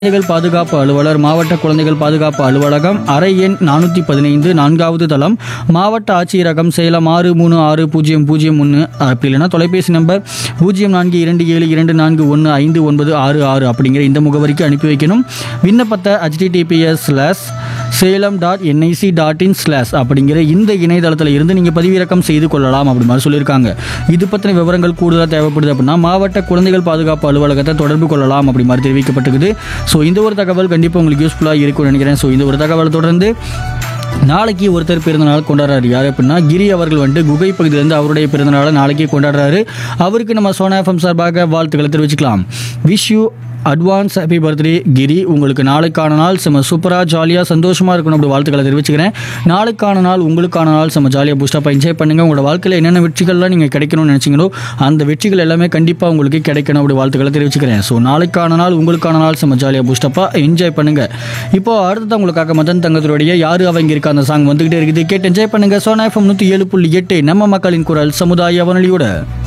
குழந்தைகள் பாதுகாப்பு அலுவலர் மாவட்ட குழந்தைகள் பாதுகாப்பு அலுவலகம் அறை எண் நானூற்றி பதினைந்து நான்காவது தளம் மாவட்ட ஆட்சியரகம் சேலம் ஆறு மூணு ஆறு பூஜ்ஜியம் பூஜ்ஜியம் ஒன்று அப்படி இல்லைன்னா தொலைபேசி நம்பர் பூஜ்ஜியம் நான்கு இரண்டு ஏழு இரண்டு நான்கு ஒன்று ஐந்து ஒன்பது ஆறு ஆறு அப்படிங்கிற இந்த முகவரிக்கு அனுப்பி வைக்கணும் விண்ணப்பத்தை HTTPS slash Salem dot NIC dot in slash அப்படிங்கிற இந்த இணையதளத்தில் இருந்து நீங்கள் பதிவிறக்கம் செய்து கொள்ளலாம் அப்படி மாதிரி சொல்லியிருக்காங்க இது பற்றின விவரங்கள் கூடுதலாக தேவைப்படுது அப்படின்னா மாவட்ட குழந்தைகள் பாதுகாப்பு அலுவலகத்தை தொடர்பு கொள்ளலாம் அப்படி மாதிரி தெரிவிக்கப்பட்டிருக்குது ஸோ இந்த ஒரு தகவல் கண்டிப்பாக உங்களுக்கு யூஸ்ஃபுல்லாக இருக்கும்னு நினைக்கிறேன் ஸோ இந்த ஒரு தகவல் தொடர்ந்து நாளைக்கு ஒருத்தர் பிறந்தநாள் கொண்டாடுறாரு யார் அப்படின்னா கிரி அவர்கள் வந்துட்டு குகை பகுதியிலேருந்து அவருடைய பிறந்தநாளை நாளைக்கே கொண்டாடுறாரு அவருக்கு நம்ம சோனா எஃப்எம் சார்பாக வாழ்த்துக்களை தெரிவிச்சுக்கலாம் wish you advance happy birthday Giri உங்களுக்கு நாளைக்கான நாள் செம்ம சூப்பராக ஜாலியாக சந்தோஷமாக இருக்கணும் அப்படி வாழ்த்துக்களை தெரிவிச்சுக்கிறேன் நாளைக்கான நாள் உங்களுக்கான நாள் செம்ம ஜாலியாக பூஸ்டப்பாக என்ஜாய் பண்ணுங்கள் உங்களோட வாழ்க்கையில் என்னென்ன வெற்றிகள்லாம் நீங்கள் கிடைக்கணும்னு நினச்சிங்களோ அந்த வெற்றிகள் எல்லாமே கண்டிப்பாக உங்களுக்கு கிடைக்கணும் அப்படி வாழ்த்துக்களை தெரிவிச்சுக்கிறேன் ஸோ நாளைக்கான நாள் உங்களுக்கான நாள் செம்ம ஜாலியாக பூஸ்டப்பாக என்ஜாய் பண்ணுங்கள் இப்போ அடுத்தது உங்களுக்காக மதன் தங்கத்துடைய யாரு அவங்க இருக்க அந்த சாங் வந்துகிட்டே இருக்குது கேட்டு என்ஜாய் பண்ணுங்க சோனா எஃப்எம் நூற்றி ஏழு புள்ளி எட்டு நம்ம மக்களின் குரல் சமுதாய வானொலியோட